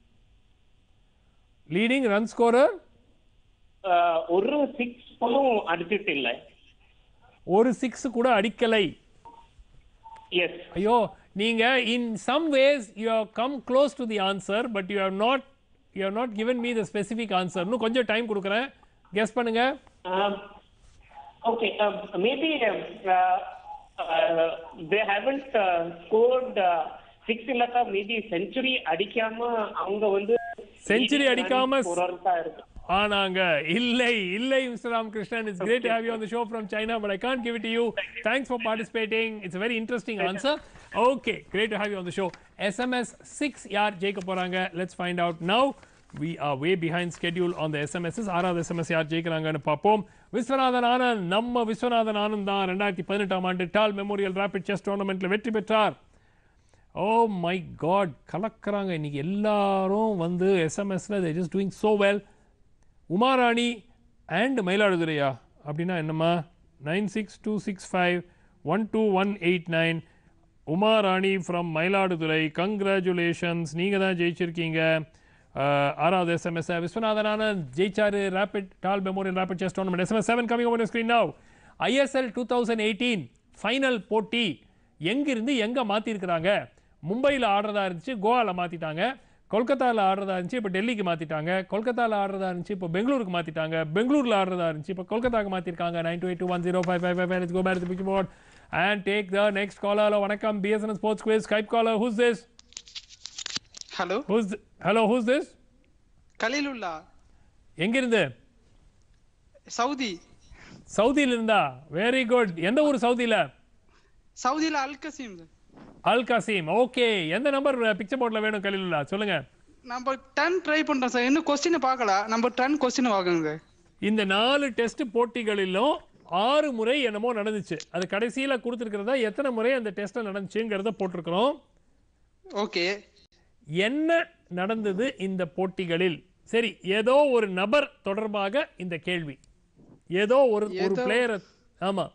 leading run scorer ஒரு சிக்ஸ் போலும் அடிச்சிட்டு இல்ல ஒரு சிக்ஸ் கூட அடிக்கலை எஸ் ஐயோ நீங்க in some ways you have come close to the answer but you have not you have not given me the specific answer இன்னும் கொஞ்சம் டைம் கொடுக்குறேன் கெஸ் பண்ணுங்க okay maybe they haven't scored six இல்லாட்டா maybe century அடிக்காம அவங்க வந்து century அடிக்காம scorer-ஆ இருக்கு ஆனாங்க இல்லை இல்லை mister Ramakrishnan it's great have you on the show from China but I can't give it you thanks for participating it's very interesting answer okay great to have you on the show SMS six யார் ஜெயிக்க போறாங்க let's find out now we are way behind schedule on the SMS ஆறாவது SMS யார் ஜெயிக்கிறாங்கன்னு பார்ப்போம் விஸ்வநாதன் ஆனந்த் நம்ம விஸ்வநாதன் ஆனந்த் தான் ரெண்டாயிரத்தி பதினெட்டாம் ஆண்டு டால் மெமோரியல் ரேபிட் செஸ் டோர்னமெண்ட்ல வெற்றி பெற்றார் ஓ மை காட் கலக்குறாங்க இன்னைக்கு எல்லாரும் வந்து எஸ்எம்எஸ்ல they just doing so well Umarani and மயிலாடுதுறையா அப்படின்னா என்னம்மா nine six two six five one two one eight nine Umarani from Mayiladuthurai congratulations நீங்கள் தான் ஜெயிச்சிருக்கீங்க அஹ், ஆறாவது எஸ்எம்எஸ் விஸ்வநாதன் ஆனந்த் ஜெயிச்சாரு rapid Tal memorial rapid chess tournament SMS seven coming over screen now ISL two thousand eighteen final போட்டி எங்கிருந்து எங்கே மாற்றிருக்கிறாங்க மும்பையில் ஆடுறதா இருந்துச்சு கோவாவில் மாற்றிட்டாங்க கொல்கத்தாவில் ஆடுறதா இருந்துச்சு இப்போ டெல்லிக்கு மாற்றிட்டாங்க கொல்கத்தாவில் ஆடுறதா இருந்துச்சு இப்போ பெங்களூருக்கு மாற்றிட்டாங்க பெங்களூரில் ஆடுறதா இருந்துச்சு இப்போ கொல்கத்தாக்கு மாற்றிருக்காங்க nine two eight two one zero five five five five go back pitch board and take the next caller வணக்கம் BSNL sports quiz Skype caller who's this hello who's hello who's this Khaleelullah எங்கிருந்து Saudi சவுதியில இருந்தா very good எந்த ஊர் சவுதியில சவுதியில Al Qassim Al Qassim okay எந்த number picture போர்ட்ல வேணும் கலிலுல்லா சொல்லுங்க நம்ம டன் ட்ரை பண்றோம் சார் இன்னும் கொஸ்டின் பார்க்கல நம்ம டன் கொஸ்டின் வாங்குங்க இந்த நாலு டெஸ்ட் போட்டிகளிலும் ஆறு முறை என்னமோ நடந்துச்சு அது கடைசியில கொடுத்துருக்கிறதா எத்தனை முறை அந்த டெஸ்ட்ல நடந்துச்சுங்கிறத போட்டிருக்கிறோம் ஓகே என்ன நடந்தது இந்த போட்டிகளில் சரி ஏதோ ஒரு நபர் தொடர்பாக இந்த கேள்வி ஏதோ ஒரு ஒரு ஏதோ- பிளேயர் ஆமா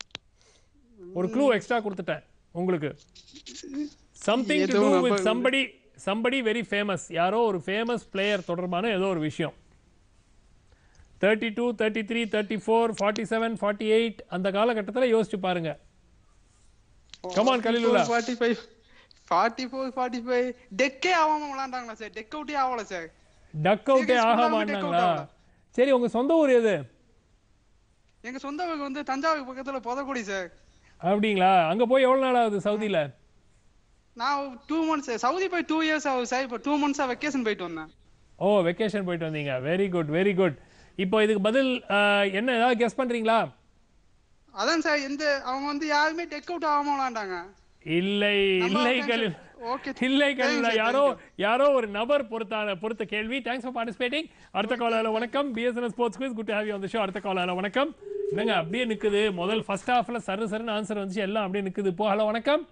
ஒரு க்ளூ எக்ஸ்ட்ரா கொடுத்துட்டேன் உங்களுக்கு சம்திங் டு ஏதோ டூ நபர் with somebody somebody very famous யாரோ ஒரு ஃபேமஸ் பிளேயர் தொடர்பான ஏதோ ஒரு விஷயம் thirty two thirty three thirty four forty seven forty eight அந்த காலகட்டத்தில் யோசிச்சு பாருங்க come on Khalilullah forty five forty four forty five decade ஆகாம விளாண்டாங்களா சார் டெக் அவுட்டே ஆகல சார் டக் அவுட்டே Serious, ஆக full-ஆவே duck out மாட்டாங்களா ஆகல. சரி உங்க சொந்த ஊர் எது எங்க சொந்த ஊருக்கு வந்து தஞ்சாவூர் பக்கத்துல புதக்குடி சார் அப்படிங்களா அங்க போய் எவ்வளவு நாள் ஆகுது சவுதியில நான் டூ மந்த்ஸ் சவுதி போய் டூ இயர்ஸ் ஆகுது சார் இப்போ டூ மந்த்ஸா வெக்கேஷன் போயிட்டு வந்தேன் ஓ வெக்கேஷன் போயிட்டு வந்தீங்க வெரி குட் வெரி குட் இப்போ இதுக்கு பதில் அஹ், என்ன ஏதாவது கெஸ் பண்றீங்களா அதான் சார் எந்த அவங்க வந்து யாருமே டெக் அவுட் ஆகாம விளாண்டாங்க இல்லை நம்ம இல்லை thanks கலில் sir. Okay. இல்லை Thanks கலில் sir, யாரோ thank you. யாரோ ஒரு நபர் பொறுத்தான பொறுத்த கேள்வி தேங்க்ஸ் ஃபார் பார்ட்டிசிபேட்டிங் அடுத்த காலால வணக்கம் BSNL sports quiz good have you on the show அடுத்த காலால வணக்கம் என்னங்க அப்படியே நிக்குது முதல் ஃபர்ஸ்ட் ஹாஃப்ல சரு சருன்னு ஆன்சர் வந்துச்சு எல்லாம் அப்படியே நிக்குது இப்போ ஹலோ வணக்கம்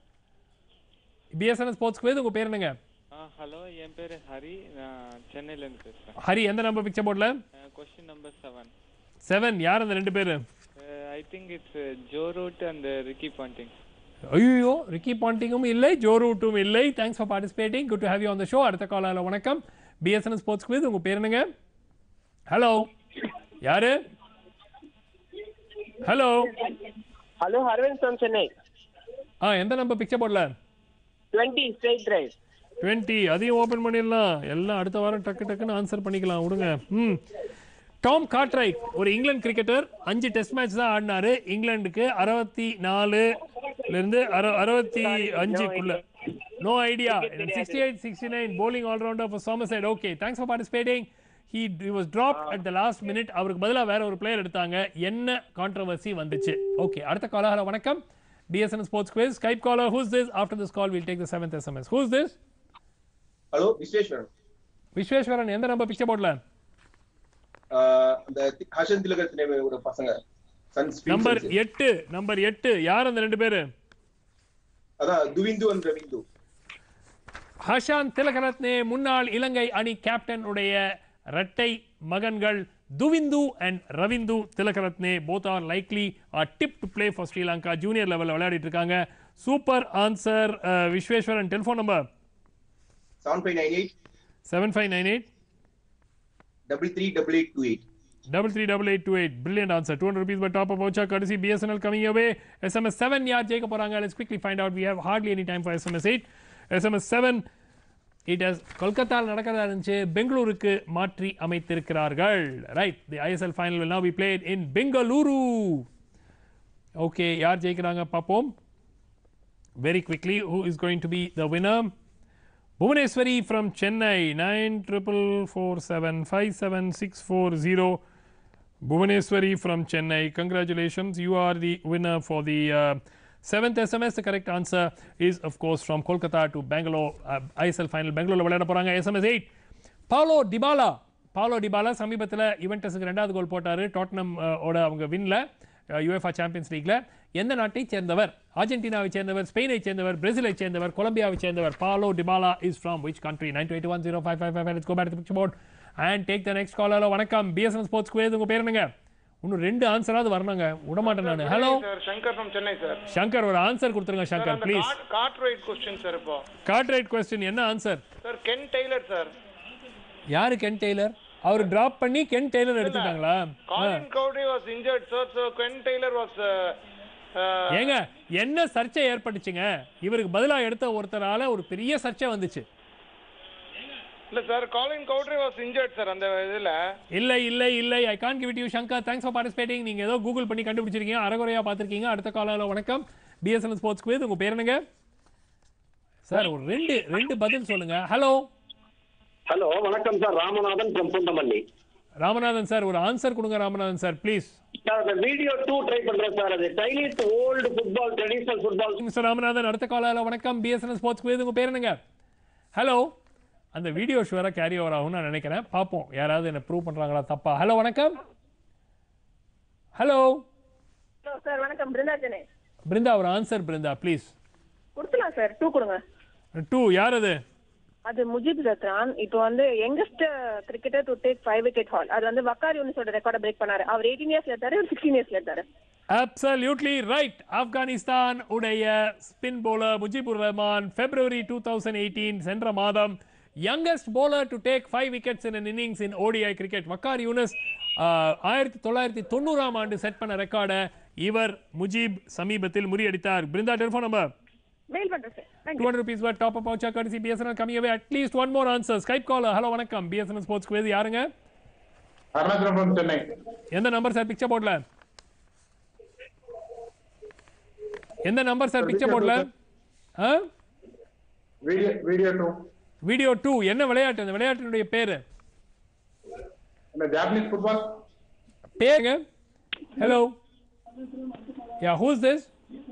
பிஎஸ்என்எஸ் ஸ்போர்ட்ஸ் குவிஸ் உங்க பேர் என்னங்க ஹலோ என் பேர் ஹரி நான் சென்னையிலேருந்து பேசுகிறேன் ஹரி எந்த நம்பர் பிக்சர் போர்ட்ல கொஸ்டின் நம்பர் செவன் செவன் யார் அந்த ரெண்டு பேரு I think it's Joe Root and Ricky Ponting ஐயோ ரிக்கி பாண்டிங்கும் இல்லை ஜோ ரூட்டும் இல்லை thanks for participating good to have you on the show அடுத்த காலால வணக்கம் பிஎஸ்என் ஸ்போர்ட்ஸ் குவிஸ் உங்க பேர் என்னங்க ஹலோ யாரு hello hello Aravind from Chennai ஆ எந்த நம்பர் பிக்சர் போடல டுவெண்ட்டி ஸ்ட்ரைட் டிரைவ் டுவெண்ட்டி அதையும் ஓப்பன் பண்ணிடலாம் எல்லாம் அடுத்த வாரம் டக்கு டக்குன்னு ஆன்சர் பண்ணிக்கலாம் விடுங்க ம் டாம் காட்ரைட் ஒரு இங்கிலாந்து கிரிக்கெட்டர் அஞ்சு டெஸ்ட் மேட்ச் தான் ஆடினாரு இங்கிலாந்துக்கு அறுபத்தி நாலுலேருந்து அறு அறுபத்தி அஞ்சுக்குள்ள no idea sixty eight sixty nine bowling allrounder for Somerset okay thanks for participating he was drop at the last minute அவருக்கு பதிலாக வேற ஒரு பிளேயர் எடுத்தாங்க என்ன கான்ட்ரவர்சி வந்துச்சு ஓகே அடுத்த காலர் வணக்கம் TSN sports quiz Skype caller who's this after this call will take the seventh SMS who's this hello Visweswaran Visweswaran எந்த நம்பர் பிக்சர் போர்டில் ஆஹ் அந்த தி- ஹர்ஷன் திலகத்தின ஒரு பசங்க சன்ஸ் நம்பர் எட்டு நம்பர் எட்டு யார் அந்த ரெண்டு பேரு அதான் துவிந்து அண்ட் ரவிந்து ஹஷான் திலகரத்னே முன்னாள் இலங்கை அணி கேப்டன் உடைய இரட்டை மகன்கள் Duvindu and Ravindu Tillakaratne both are likely are tip to play for Sri Lanka junior லெவலில் விளையாடிட்டு இருக்காங்க super answer Visweswaran telephone number seven five nine eight seven five nine eight double three double eight two eight Double three double eight two eight. Brilliant answer. 200 rupees by top of voucher courtesy BSNL coming your way. SMS 7 யார் ஜெயிக்க போறாங்க let's quickly find out. We have hardly any time for SMS 8. SMS 7 it has கொல்கத்தாவில் நடக்கிறதா இருந்துச்சு பெங்களூருக்கு மாற்றி அமைத்திருக்கிறார்கள் right the ISL final will now be played in Bengaluru okay யார் ஜெயிக்கிறாங்க பார்ப்போம் very quickly who is going to be the winner Bhuvaneswari from Chennai, 94475760. Bhuvaneswari from Chennai, congratulations. You are the winner for the uh, seventh SMS. The correct answer is, of course, from Kolkata to Bangalore. Uh, ISL final, Bangalore விளையாட போறாங்க SMS 8. பாலோ டிபாலா பாலோ டிபாலா சமீபத்தில் யுவென்டஸுக்கு ரெண்டாவது கோல் போட்டார் Tottenham ஓட அவங்க வின்ல UEFA champions லீக்ல எந்த நாட்டை சேர்ந்தவர் அர்ஜென்டினாவை சேர்ந்தவர் ஸ்பெயினை சேர்ந்தவர் பிரேசிலை சேர்ந்தவர் கொலம்பியாவை சேர்ந்தவர் Paulo Dybala is from which country nine two eight one zero five five five let's go back to picture board and take the next call hello வணக்கம் பிஎஸ்என் ஸ்போர்ட்ஸ் குவேது உங்க பேர் என்னங்க இன்னும் ரெண்டு ஆன்சராவது வரணுங்க விடமாட்டேன் நான் hello sir Shankar from Chennai sir Shankar ஒரு ஆன்சர் கொடுத்துருங்க Shankar please Cartwright question sir இப்போ கார்ட் ரைட் கொஸ்டின் என்ன answer sir Ken Taylor sir யாரு கென் டெய்லர் அவர் டிராப் பண்ணி கென் டெய்லர் எடுத்துட்டாங்களா ஆ. Colin Cowdrey was injured, sir. So Ken Taylor was. Uh, uh, ஏங்க என்ன சர்ச்சை ஏற்பட்டுச்சுங்க இவருக்கு பதிலா எடுத்த ஒருத்தரால ஒரு பெரிய சர்ச்சை வந்துச்சு இல்ல sir Colin Cowdrey was injured sir அந்த இதுல இல்லை இல்லை இல்லை I can't give it you Shankar thanks for participating நீங்க ஏதோ கூகுள் பண்ணி கண்டுபிடிச்சிருக்கீங்க அரைகுறையா பார்த்திருக்கீங்க அடுத்த காலையில் வணக்கம் பிஎஸ்என்எல் ஸ்போர்ட்ஸ் குவிஸ் உங்க பேர் என்னங்க சார் ஒரு ரெண்டு ரெண்டு பதில் சொல்லுங்க ஹலோ ஹலோ வணக்கம் sir Ramanathan from Poonamallee Ramanathan sir ஒரு ஆன்சர் கொடுங்க ராமநாதன் சார் ப்ளீஸ் சார் அந்த வீடியோ டூ ட்ரை பண்றேன் சார் அது Chinese old football traditional football mister Ramanathan அடுத்த காலையில் வணக்கம் பிஎஸ்என்எல் ஸ்போர்ட்ஸ் குவிஸ் உங்க பேர் என்னங்க ஹலோ அந்த வீடியோ ஷுவராக கேரி ஓவர் ஆகும்னு நான் நினைக்கிறேன் பார்ப்போம் யாராவது என்ன ப்ரூவ் பண்றாங்களா தப்பா ஹலோ வணக்கம் ஹலோ ஹலோ சார் வணக்கம் பிருந்தா சென்னை பிருந்தா ஒரு ஆன்சர் பிருந்தா ப்ளீஸ் கொடுத்துலாம் சார் டூ கொடுங்க டூ யார் அது அது முஜிப் ஜத்ரான் இப்போ வந்து youngest cricketer to take five wicket haul அது வந்து வக்கார் யூனிஸோட ரெக்கார்டை பிரேக் பண்ணாரு அவர் எயிட்டீன் இயர்ஸ்ல எடுத்தாரு சிக்ஸ்டீன் இயர்ஸ்ல எடுத்தாரு அப்சல்யூட்லி ரைட் ஆப்கானிஸ்தான் உடைய spin bowler Mujibur Rahman February two thousand eighteen சென்ற மாதம் youngest bowler to take five wickets in innings in ODI cricket Waqar Younis ஆயிரத்தி தொள்ளாயிரத்தி தொண்ணூறாம் ஆண்டு செட் பண்ண ரெக்கார்டை இவர் முஜீப் சமீபத்தில் முறியடித்தார் பிருந்தா டெலிஃபோன் நம்பர் மெயில் பண்றேன் sir 200 rupees worth top up voucher courtesy BSNL coming away at least one more answer Skype caller hello வணக்கம் BSNL sports quiz யாருங்க அருணாச்சலம் from சென்னை எந்த நம்பர் சார் பிக்சர் போர்ட்ல எந்த நம்பர் சார் பிக்சர் போர்ட்ல ஆ video video two video two என்ன விளையாட்டு அந்த விளையாட்டினுடைய பேரு இந்த ஜாப்பனீஸ் ஃபுட்பால் பேருங்க hello yeah who's this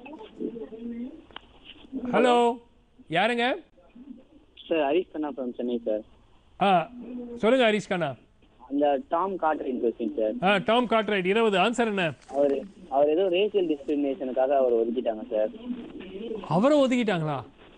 hello யாருங்க sir Harish Kanna from Chennai sir ஆ சொல்லுங்க ஹரிஷ் கண்ணா அந்த டாம் காட்ரின் கொஸ்டின் சார் ஆ டாம் கார்ட்ரைட் இருபது ஆன்சர் என்ன அவர் அவர் ஏதோ ரேசியல் டிஸ்கிரிமினேஷனுக்காக அவர் ஒதுக்கிட்டாங்க சார் அவரை ஒதுக்கிட்டாங்களா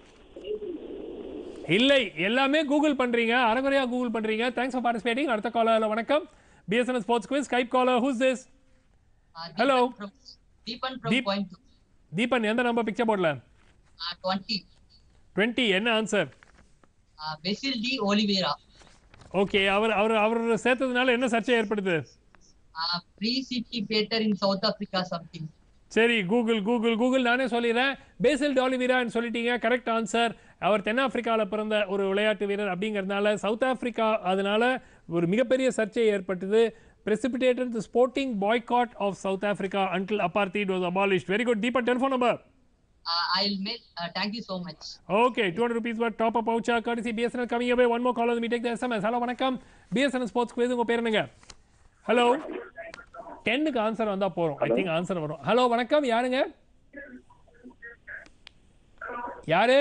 இல்லை எல்லாமே கூகுள் பண்றீங்க அரைகுறையா கூகுள் பண்றீங்க தேங்க்ஸ் ஃபார் பார்ட்டிசிபேட்டிங் அடுத்த காலர் வணக்கம் BSNL sports quiz Skype caller who's this hello Deepan from Deep- Coimbatore. Deepan எந்த நம்பர் பிக்சர் போர்ட்ல Uh, 20. டுவெண்ட்டி என்ன answer Uh, Basil D. Oliveira. Okay அவர் அவர் அவர் சேர்த்ததுனால என்ன சர்ச்சை ஏற்படுது Uh, precipitator in South Africa something. சரி கூகுள் கூகுள் கூகுள் நானே சொல்லிடுறேன் பேசில் டாலிவிரான்னு சொல்லிட்டீங்க கரெக்ட் ஆன்சர் அவர் தென்னாப்பிரிக்காவில் பிறந்த ஒரு விளையாட்டு வீரர் அப்படிங்கிறதுனால சவுத் ஆப்பிரிக்கா அதனால ஒரு மிகப்பெரிய சர்ச்சை ஏற்பட்டது precipitated the sporting boycott of South Africa until apartheid was abolished. Very good. Deepa, telephone number. Uh, I'll make. Uh, thank you so much. Okay, 200 rupees worth top up voucher courtesy BSNL coming away. One more call on the take the SMS. Hello, வணக்கம் BSNL sports quiz உங்க பேர் என்னங்க hello டென்னுக்கு answer வந்தா போறோம் I think answer வரும் hello வணக்கம் யாருங்க யாரு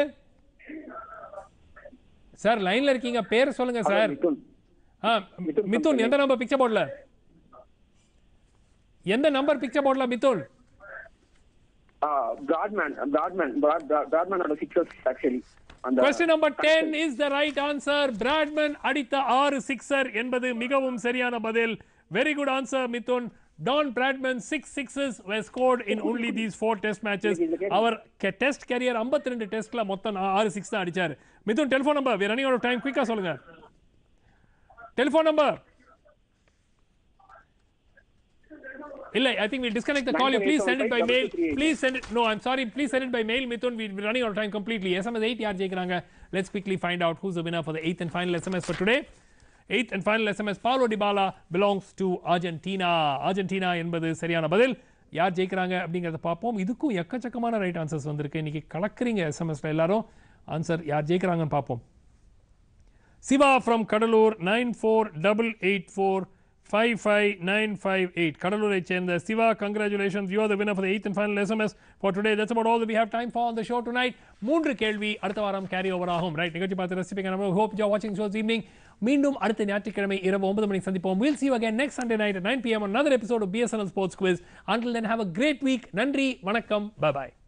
சார் லைன்ல இருக்கீங்க பேர் சொல்லுங்க சார் ஆ மிதுன் எந்த நம்பர் பிக்சர் போர்ட்ல எந்த நம்பர் பிக்சர் போர்ட்ல மிதுன் பிராட்மேன் பிராட்மேன் பிராட்மேனோட சிக்ஸஸ் ஆக்சுவலி அந்த Question number 10 is the right answer. Bradman அடித்த ஆறு சிக்ஸர் என்பது மிகவும் சரியான பதில். Very good answer, Mithun. Don Bradman six sixes were scored in only these four test matches. அவர் டெஸ்ட் கேரியர் 52 டெஸ்ட்ல மொத்தம் நா- ஆறு சிக்ஸ் தான் அடிச்சாரு. Mithun telephone number we are running out of time குயிக்கா சொல்லுங்க. டெலிஃபோன் நம்பர் இல்ல I think we'll disconnect the call. You please send it by mail. Please send it. No, I'm sorry. Please send it by mail, Mithun. We're running out of time completely. SMS 8 யார் ஜெயிக்கிறாங்க Let's quickly find out who's the winner for the eighth and final SMS for today. Eighth and final SMS, Paulo Dybala belongs to Argentina. Argentina என்பது சரியான பதில் யார் ஜெயிக்கிறாங்க அப்படிங்கறத பார்ப்போம் இதுக்கும் எக்கச்சக்கமான ரைட் ஆன்சர்ஸ் வந்திருக்கு இன்னைக்கு கலக்குறீங்க எஸ்எம்எஸ்ல எல்லாரும் ஆன்சர் யார் ஜெயிக்கிறாங்கன்னு பார்ப்போம் Siva from Cuddalore nine four double eight four five five nine five eight கடலூரை சேர்ந்த Siva congratulations you are the winner for eighth and final SMS for today that's about all we have time for the show tonight மூன்று கேள்வி அடுத்த வாரம் carry over ஆகும் right நிகழ்ச்சி பார்த்து ரசிப்பீங்க நம்ம ஹோப் ஜோ வாட்சிங் ஷோஸ் ஈவினிங் மீண்டும் அடுத்த ஞாயிற்றுக்கிழமை இரவு ஒன்பது மணிக்கு சந்திப்போம் will see you again next Sunday night at 9 pm another episode of BSNL Sports Quiz until then have a great week நன்றி வணக்கம் bye bye